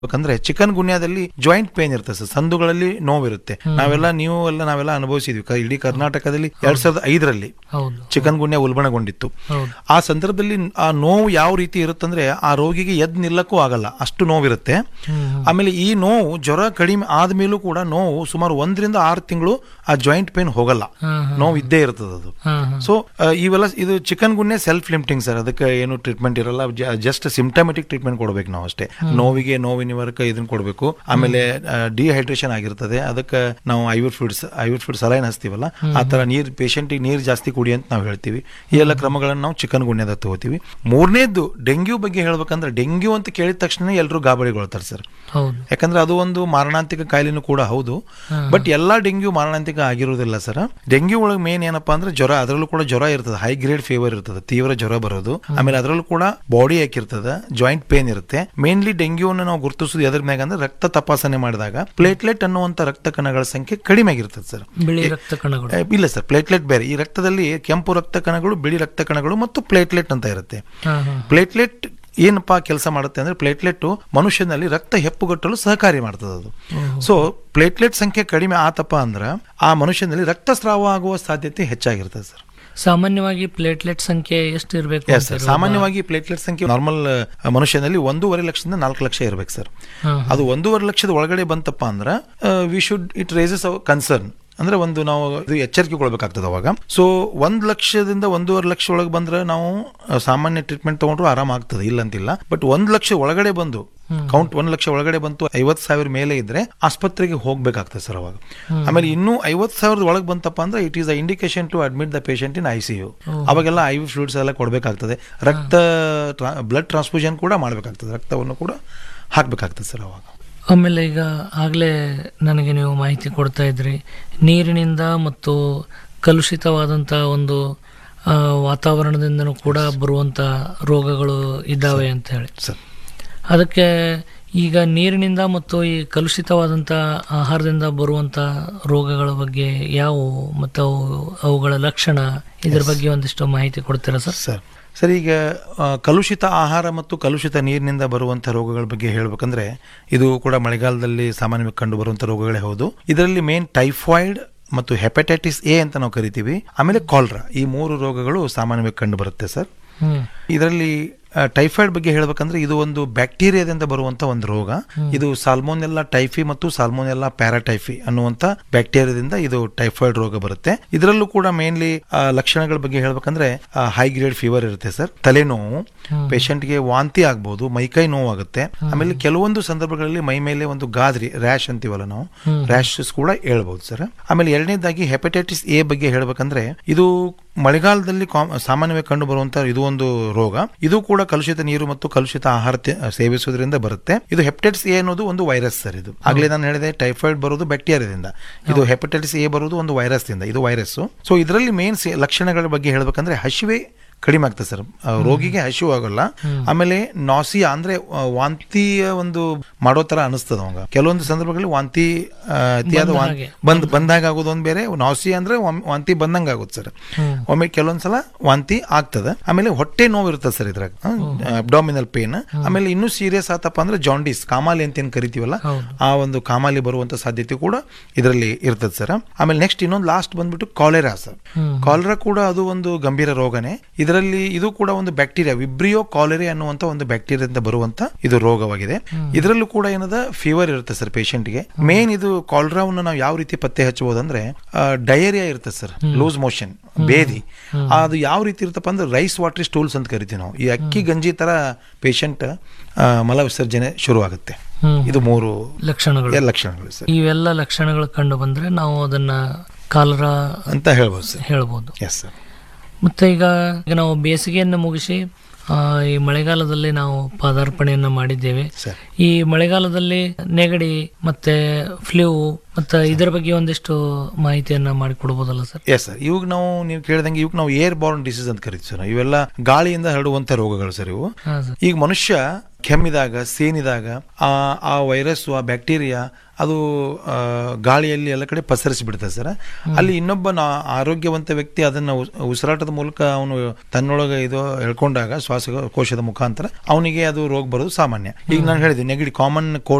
ಯಾಕಂದ್ರೆ ಚಿಕನ್ ಗುನ್ಯಾದಲ್ಲಿ ಜಾಯಿಂಟ್ ಪೇನ್ ಇರುತ್ತೆ ಸರ್ ಸಂದುಗಳಲ್ಲಿ ನೋವಿರುತ್ತೆ ನಾವೆಲ್ಲ ನೀವು ಎಲ್ಲ ನಾವೆಲ್ಲ ಅನುಭವಿಸಿದ್ವಿ ಕ- ಇಡೀ ಕರ್ನಾಟಕದಲ್ಲಿ ಎರಡ್ ಸಾವಿರದ ಐದರಲ್ಲಿ ಹೌದು ಚಿಕನ್ ಗುನ್ಯಾ ಉಲ್ಬಣಗೊಂಡಿತ್ತು ಹೌದು ಆ ಸಂದರ್ಭದಲ್ಲಿ ಆ ನೋವು ಯಾವ ರೀತಿ ಇರುತ್ತಂದ್ರೆ ಆ ರೋಗಿಗೆ ಎದ್ ನಿಲ್ಲಕ್ಕೂ ಆಗಲ್ಲ ಅಷ್ಟು ನೋವಿರುತ್ತೆ ಹ್ಮ್ ಆಮೇಲೆ ಈ ನೋವು ಜ್ವರ ಕಡಿಮೆ ಆದ್ಮೇಲೂ ಕೂಡ ನೋವು ಸುಮಾರು ಒಂದರಿಂದ ಆರು ತಿಂಗಳು ಆ ಜಾಯಿಂಟ್ ಪೇನ್ ಹೋಗಲ್ಲ ಹಾ ಹಾ ನೋವು ಇದ್ದೇ ಇರ್ತದೆ ಅದು ಹಾ ಹಾ ಸೊ ಇವೆಲ್ಲ ಇದು chikungunya self limiting sir ಅದಕ್ಕೆ ಏನು ಟ್ರೀಟ್ಮೆಂಟ್ ಇರಲ್ಲ ಜಸ್ಟ್ ಸಿಂಪ್ಟಮೆಟಿಕ್ ಟ್ರೀಟ್ಮೆಂಟ್ ಕೊಡ್ಬೇಕು ನಾವು ಅಷ್ಟೇ ನೋವಿಗೆ ನೋವಿನ ನಿವಾರಕ ಇದನ್ನ ಕೊಡಬೇಕು ಆಮೇಲೆ ಡಿಹೈಡ್ರೇಷನ್ ಆಗಿರ್ತದೆ ಅದಕ್ಕೆ ನಾವು I V fluids I V fluid saline ಹಚ್ತೀವಲ್ಲ ಆ ತರ ನೀರು ಪೇಷಂಟಿಗೆ ನೀರು ಜಾಸ್ತಿ ಕುಡಿ ಅಂತ ನಾವು ಹೇಳ್ತೀವಿ ಈ ಎಲ್ಲ ಕ್ರಮಗಳನ್ನು ನಾವು ಚಿಕನ್ ಗುನ್ಯದ ತಗೋತೀವಿ ಮೂರನೇದ್ದು ಡೆಂಗ್ಯೂ ಬಗ್ಗೆ ಹೇಳ್ಬೇಕಂದ್ರೆ ಡೆಂಗ್ಯೂ ಅಂತ ಕೇಳಿದ ತಕ್ಷಣ ಎಲ್ಲರೂ ಗಾಬರಿಗೊಳ್ತಾರೆ ಸರ್ ಹೌದು ಯಾಕಂದ್ರೆ ಅದು ಒಂದು ಮಾರಣಾಂತಿಕ ಕಾಯಿಲೆನೂ ಕೂಡ ಹೌದು ಬಟ್ ಎಲ್ಲಾ ಡೆಂಗ್ಯೂ ಮಾರಣಾಂತಿಕ ಆಗಿರುವುದಿಲ್ಲ ಸರ್ ಡೆಂಗ್ಯೂ ಒಳಗೆ ಮೇನ್ ಏನಪ್ಪಾ ಅಂದ್ರೆ ಜ್ವರ ಅದರಲ್ಲೂ ಕೂಡ ಜ್ವರ ಇರ್ತದೆ ಹೈ ಗ್ರೇಡ್ ಫೀವರ್ ಇರ್ತದೆ ತೀವ್ರ ಜ್ವರ ಬರೋದು ಆಮೇಲೆ ಅದರಲ್ಲೂ ಕೂಡ ಬಾಡಿ ಯಾಕಿರ್ತದೆ ಜಾಯಿಂಟ್ ಪೇನ್ ಇರುತ್ತೆ ಮೇನ್ಲಿ ಡೆಂಗ್ಯೂನ ನಾವು ಗುರುತಿಸೋದು ಎದ್ರ ಮ್ಯಾಗ ಅಂದ್ರೆ ರಕ್ತ ತಪಾಸಣೆ ಮಾಡಿದಾಗ ಪ್ಲೇಟ್ಲೆಟ್ ಅನ್ನುವಂತ ರಕ್ತ ಕಣಗಳ ಸಂಖ್ಯೆ ಕಡಿಮೆ ಆಗಿರ್ತದೆ ಸರ್ ಬಿಳಿ ರಕ್ತ ಕಣಗಳು ಏ, ಇಲ್ಲ ಸರ್ ಪ್ಲೇಟ್ಲೆಟ್ ಬೇರೆ ಈ ರಕ್ತದಲ್ಲಿ ಕೆಂಪು ರಕ್ತ ಕಣಗಳು ಬಿಳಿ ರಕ್ತ ಕಣಗಳು ಮತ್ತು ಪ್ಲೇಟ್ಲೆಟ್ ಅಂತ ಇರುತ್ತೆ ಹಾ ಹಾ ಪ್ಲೇಟ್ಲೆಟ್ ಏನಪ್ಪಾ ಕೆಲಸ ಮಾಡುತ್ತೆ ಅಂದ್ರೆ ಪ್ಲೇಟ್ಲೆಟ್ ಮನುಷ್ಯನಲ್ಲಿ ರಕ್ತ ಹೆಪ್ಪುಗಟ್ಟಲು ಸಹಕಾರಿ ಮಾಡ್ತದೆ ಅದು ಸೊ ಪ್ಲೇಟ್ಲೆಟ್ ಸಂಖ್ಯೆ ಕಡಿಮೆ ಆತಪ್ಪ ಅಂದ್ರೆ ಆ ಮನುಷ್ಯನಲ್ಲಿ ರಕ್ತಸ್ರಾವ ಆಗುವ ಸಾಧ್ಯತೆ ಹೆಚ್ಚಾಗಿರ್ತದೆ ಸರ್ ಸಾಮಾನ್ಯವಾಗಿ ಪ್ಲೇಟ್ಲೆಟ್ ಸಂಖ್ಯೆ ಎಷ್ಟು ಇರಬೇಕು ಎಸ್ ಸರ್ ಸಾಮಾನ್ಯವಾಗಿ ಪ್ಲೇಟ್ಲೆಟ್ ಸಂಖ್ಯೆ ನಾರ್ಮಲ್ ಮನುಷ್ಯನಲ್ಲಿ ಒಂದೂವರೆ ಲಕ್ಷದಿಂದ ನಾಲ್ಕು ಲಕ್ಷ ಇರ್ಬೇಕು ಸರ್ ಹಾ ಅದು ಒಂದೂವರೆ ಲಕ್ಷದ ಒಳಗಡೆ ಬಂತಪ್ಪ ಅಂದ್ರೆ we should it rises our concern ಅಂದ್ರೆ ಒಂದು ನಾವು ಇದು ಎಚ್ಚರಿಕೆ ಕೊಡ್ಬೇಕಾಗ್ತದೆ ಅವಾಗ ಸೊ ಒಂದ್ ಲಕ್ಷದಿಂದ ಒಂದೂವರೆ ಲಕ್ಷ ಒಳಗೆ ಬಂದ್ರೆ ನಾವು ಆ, ಸಾಮಾನ್ಯ ಟ್ರೀಟ್ಮೆಂಟ್ ತಗೊಂಡ್ರು ಆರಾಮ ಆಗ್ತದೆ ಇಲ್ಲ ಅಂತಿಲ್ಲ ಬಟ್ ಒಂದ್ ಲಕ್ಷ ಒಳಗಡೆ ಬಂದು ಕೌಂಟ್ ಒಂದ್ ಲಕ್ಷ ಒಳಗಡೆ ಬಂತು ಐವತ್ ಸಾವಿರ ಮೇಲೆ ಇದ್ರೆ ಆಸ್ಪತ್ರೆಗೆ ಹೋಗ್ಬೇಕಾಗ್ತದೆ ಸರ್ ಅವಾಗ ಆಮೇಲೆ ಇನ್ನೂ ಐವತ್ ಸಾವಿರದ ಒಳಗೆ ಬಂತಪ್ಪ ಅಂದ್ರೆ it is a indication to admit the patient in I C U ಅವಾಗೆಲ್ಲ ಐ ವಿ ಫ್ಲೂಡ್ಸ್ ಎಲ್ಲ ಕೊಡಬೇಕಾಗ್ತದೆ ರಕ್ತ ಬ್ಲಡ್ ಟ್ರಾನ್ಸ್ಫ್ಯೂಷನ್ ಕೂಡ ಮಾಡಬೇಕಾಗ್ತದೆ ರಕ್ತವನ್ನು ಕೂಡ ಹಾಕ್ಬೇಕಾಗ್ತದೆ ಸರ್ ಅವಾಗ ಆಮೇಲೆ ಈಗ ಆಗಲೇ ನನಗೆ ನೀವು ಮಾಹಿತಿ ಕೊಡ್ತಾ ಇದ್ರಿ ನೀರಿನಿಂದ ಮತ್ತು ಕಲುಷಿತವಾದಂಥ ಒಂದು ಆ, ವಾತಾವರಣದಿಂದನೂ ಕೂಡ ಬರುವಂಥ ರೋಗಗಳು ಇದ್ದಾವೆ ಅಂತ ಹೇಳಿ ಸರ್ ಅದಕ್ಕೆ ಈಗ ನೀರಿನಿಂದ ಮತ್ತು ಈ ಕಲುಷಿತವಾದಂಥ ಆಹಾರದಿಂದ ಬರುವಂಥ ರೋಗಗಳ ಬಗ್ಗೆ ಯಾವುವು ಮತ್ತು ಅವು ಅವುಗಳ ಲಕ್ಷಣ ಇದ್ರ ಬಗ್ಗೆ ಒಂದಿಷ್ಟು ಮಾಹಿತಿ ಕೊಡ್ತೀರಾ ಸರ್ ಸರ್ ಸರ್ ಈಗ ಆ, ಕಲುಷಿತ ಆಹಾರ ಮತ್ತು ಕಲುಷಿತ ನೀರಿನಿಂದ ಬರುವಂಥ ರೋಗಗಳ ಬಗ್ಗೆ ಹೇಳ್ಬೇಕಂದ್ರೆ ಇದು ಕೂಡ ಮಳೆಗಾಲದಲ್ಲಿ ಸಾಮಾನ್ಯವಾಗಿ ಕಂಡು ಬರುವಂಥ ರೋಗಗಳೇ ಹೌದು ಇದರಲ್ಲಿ ಮೇನ್ ಟೈಫಾಯ್ಡ್ ಮತ್ತು ಹೆಪಟೈಟಿಸ್ ಎ ಅಂತ ನಾವು ಕರಿತೀವಿ ಆಮೇಲೆ ಕಾಲ್ರಾ ಈ ಮೂರು ರೋಗಗಳು ಸಾಮಾನ್ಯವಾಗಿ ಕಂಡು ಬರುತ್ತೆ ಸರ್ ಹ್ಮ್ ಇದರಲ್ಲಿ ಟೈಫಾಯ್ಡ್ ಬಗ್ಗೆ ಹೇಳ್ಬೇಕಂದ್ರೆ ಇದು ಒಂದು ಬ್ಯಾಕ್ಟೀರಿಯಾದಿಂದ ಬರುವಂತ ಒಂದು ರೋಗ ಇದು ಸಾಲ್ಮೋನೆಲ್ಲಾ ಟೈಫಿ ಮತ್ತು ಸಾಲ್ಮೋನೆಲ್ಲಾ ಪ್ಯಾರಾಟೈಫಿ ಅನ್ನುವಂತ ಬ್ಯಾಕ್ಟೀರಿಯಾದಿಂದ ಇದು ಟೈಫಾಯ್ಡ್ ರೋಗ ಬರುತ್ತೆ ಇದರಲ್ಲೂ ಕೂಡ ಮೇನ್ಲಿ ಲಕ್ಷಣಗಳ ಬಗ್ಗೆ ಹೇಳ್ಬೇಕಂದ್ರೆ ಹೈ ಗ್ರೇಡ್ ಫೀವರ್ ಇರುತ್ತೆ ಸರ್ ತಲೆನೋವು ಪೇಷಂಟ್ಗೆ ವಾಂತಿ ಆಗ್ಬಹುದು ಮೈಕೈ ನೋವಾಗುತ್ತೆ ಆಮೇಲೆ ಕೆಲವೊಂದು ಸಂದರ್ಭಗಳಲ್ಲಿ ಮೈ ಮೇಲೆ ಒಂದು ಗಾದ್ರಿ ರ್ಯಾಶ್ ಅಂತೀವಲ್ಲ ನಾವು ರ್ಯಾಶಸ್ ಕೂಡ ಹೇಳ್ಬಹುದು ಸರ್ ಆಮೇಲೆ ಎರಡನೇದಾಗಿ ಹೆಪಟೈಟಿಸ್ ಎ ಬಗ್ಗೆ ಹೇಳ್ಬೇಕಂದ್ರೆ ಇದು ಮಳೆಗಾಲದಲ್ಲಿ ಕಾಮ್- ಸಾಮಾನ್ಯವಾಗಿ ಕಂಡು ಬರುವಂತ ಇದು ಒಂದು ರೋಗ ಇದು ಕೂಡ ಕಲುಷಿತ ನೀರು ಮತ್ತು ಕಲುಷಿತ ಆಹಾರ ತಿ- ಸೇವಿಸುವುದರಿಂದ ಬರುತ್ತೆ ಇದು ಹೆಪಟೈಟಿಸ್ ಎ ಅನ್ನೋದು ಒಂದು ವೈರಸ್ ಸರ್ ಇದು ಆಗ್ಲೇ ನಾನು ಹೇಳಿದೆ ಟೈಫಾಯ್ಡ್ ಬರೋದು ಬ್ಯಾಕ್ಟೀರಿಯಾದಿಂದ ಇದು ಹೆಪಟೈಟಿಸ್ ಎ ಬರೋದು ಒಂದು ವೈರಸ್ ದಿಂದ ಇದು ವೈರಸ್ ಸೊ ಇದರಲ್ಲಿ ಮೇನ್ ಲಕ್ಷಣಗಳ ಬಗ್ಗೆ ಹೇಳ್ಬೇಕಂದ್ರೆ ಹಸಿವೆ ಕಡಿಮೆ ಆಗ್ತದೆ ಸರ್ ಆ, ರೋಗಿಗೆ ಹಸಿವು ಆಗೋಲ್ಲ ಆಮೇಲೆ ನಾಸಿಯಾ ಅಂದ್ರೆ ಆ, ವಾಂತಿಯ ಒಂದು ಮಾಡೋ ತರ ಅನಿಸ್ತದ ಅವಾಗ ಕೆಲವೊಂದು ಸಂದರ್ಭಗಳಲ್ಲಿ ವಾಂತಿ ಆ, ಅತಿಯಾದ ಬಂದ ವಾಂತಿ ಹಾಗೆ. ಬಂದ್ ಬಂದಾಗ ಆಗೋದು ಒಂದ್ ಬೇರೆ ನಾಸಿಯಾ ಅಂದ್ರೆ ಒಮ್ಮೆ ವಾಂತಿ ಬಂದಂಗ ಆಗುತ್ತೆ ಸರ್ ಹ್ಮ್. ಒಮ್ಮೆ ಕೆಲವೊಂದ್ಸಲ ವಾಂತಿ ಆಗ್ತದೆ ಆಮೇಲೆ ಹೊಟ್ಟೆ ನೋವು ಇರ್ತದೆ ಸರ್ ಇದ್ರಾಗ ಅಬ್ಡಾಮಿನಲ್ ಪೇನ್ ಆಮೇಲೆ ಇನ್ನೂ ಸೀರಿಯಸ್ ಆತಪ್ಪ ಅಂದ್ರೆ ಜಾಂಡೀಸ್ ಕಾಮಾಲಿ ಅಂತ ಏನ್ ಕರಿತೀವಲ್ಲ ಹೌದು. ಆ ಒಂದು ಕಾಮಾಲಿ ಬರುವಂತ ಸಾಧ್ಯತೆ ಕೂಡ ಇದರಲ್ಲಿ ಇರ್ತದೆ ಸರ್ ಆಮೇಲೆ ನೆಕ್ಸ್ಟ್ ಇನ್ನೊಂದು ಲಾಸ್ಟ್ ಬಂದ್ಬಿಟ್ಟು ಕಾಲೆರಾ ಸರ್ ಹ್ಮ್. ಕಾಲರಾ ಕೂಡ ಅದು ಒಂದು ಗಂಭೀರ ರೋಗನೇ ಇದರಲ್ಲಿ ಇದು ಕೂಡ ಒಂದು ಬ್ಯಾಕ್ಟೀರಿಯಾ ವಿಬ್ರಿಯೋ ಕಾಲೆರೆ ಅನ್ನುವಂತ ಒಂದು ಬ್ಯಾಕ್ಟೀರಿಯಾದಿಂದ ಬರುವಂತ ಇದು ರೋಗವಾಗಿದೆ ಇದರಲ್ಲೂ ಕೂಡ ಏನದ ಫೀವರ್ ಇರುತ್ತೆ ಸರ್ ಗೆ ಮೇನ್ ಇದು ಕಾಲ್ರಾವನ್ನು ನಾವು ಯಾವ ರೀತಿ ಪತ್ತೆ ಹಚ್ಚಬಹುದು ಅಂದ್ರೆ ಡಯೇರಿಯಾ ಇರುತ್ತೆ ಸರ್ ಲೂಸ್ ಮೋಷನ್ ಬೇದಿ ಅದು ಯಾವ ರೀತಿ ಇರುತ್ತಪ್ಪ ಅಂದ್ರೆ ರೈಸ್ ವಾಟರ್ ಸ್ಟೂಲ್ಸ್ ಅಂತ ಕರಿತೀವಿ ನಾವು ಈ ಅಕ್ಕಿ ಗಂಜಿ ತರ ಪೇಷಂಟ್ ಮಲ ವಿಸರ್ಜನೆ ಶುರು ಆಗುತ್ತೆ ಹ್ಮ್. ಇದು ಮೂರು ಲಕ್ಷಣಗಳು ಎಲ್ಲ ಲಕ್ಷಣಗಳು ಸರ್ ಇವೆಲ್ಲ ಲಕ್ಷಣಗಳು ಕಂಡು ಬಂದ್ರೆ ನಾವು ಅದನ್ನ ಕಾಲರ ಅಂತ ಹೇಳ್ಬೋದು ಸರ್ ಹೇಳ್ಬೋದು ಎಸ್ ಸರ್ ಮತ್ತೆ ಈಗ ಈಗ ನಾವು ಬೇಸಿಗೆಯನ್ನು ಮುಗಿಸಿ ಆ, ಈ ಮಳೆಗಾಲದಲ್ಲಿ ನಾವು ಪಾದಾರ್ಪಣೆಯನ್ನ ಮಾಡಿದ್ದೇವೆ ಸರ್ ಈ ಮಳೆಗಾಲದಲ್ಲಿ ನೆಗಡಿ ಮತ್ತೆ ಫ್ಲೂ ಮತ್ತೆ ಇದರ ಬಗ್ಗೆ ಒಂದಿಷ್ಟು ಮಾಹಿತಿಯನ್ನ ಮಾಡಿಕೊಡ್ಬೋದಲ್ಲ ಸರ್ ಎಸ್ ಸರ್ ಇವಾಗ ನಾವು ನೀವು ಕೇಳಿದಂಗೆ ಇವಾಗ ನಾವು ಏರ್ ಬಾರ್ನ್ ಡಿಸೀಸ್ ಅಂತ ಕರಿತೀವಿ ಸರ್ ಇವೆಲ್ಲ ಗಾಳಿಯಿಂದ ಹರಡುವಂತ ರೋಗಗಳು ಸರ್ ಇವು ಹಾ ಸರ್ ಈಗ ಮನುಷ್ಯ ಕೆಮ್ಮಿದಾಗ ಸೇನಿದಾಗ ಆ ಆ ವೈರಸ್ ಆ ಬ್ಯಾಕ್ಟೀರಿಯಾ ಅದು ಆ, ಗಾಳಿಯಲ್ಲಿ ಎಲ್ಲ ಕಡೆ ಪಸರಿಸಿ ಬಿಡ್ತದೆ ಸರ್ ಅಲ್ಲಿ ಇನ್ನೊಬ್ಬ ನಾ- ಆರೋಗ್ಯವಂತ ವ್ಯಕ್ತಿ ಅದನ್ನ ಉಸ್- ಉಸಿರಾಟದ ಮೂಲಕ ಅವನು ತನ್ನೊಳಗೆ ಇದು ಹೇಳ್ಕೊಂಡಾಗ ಶ್ವಾಸಕೋಶದ ಮುಖಾಂತರ ಅವನಿಗೆ ಅದು ರೋಗ ಬರೋದು ಸಾಮಾನ್ಯ ಈಗ ನಾನು ಹೇಳಿದೆ ನೆಗಡಿ ಕಾಮನ್ ಕೋಲ್ಡ್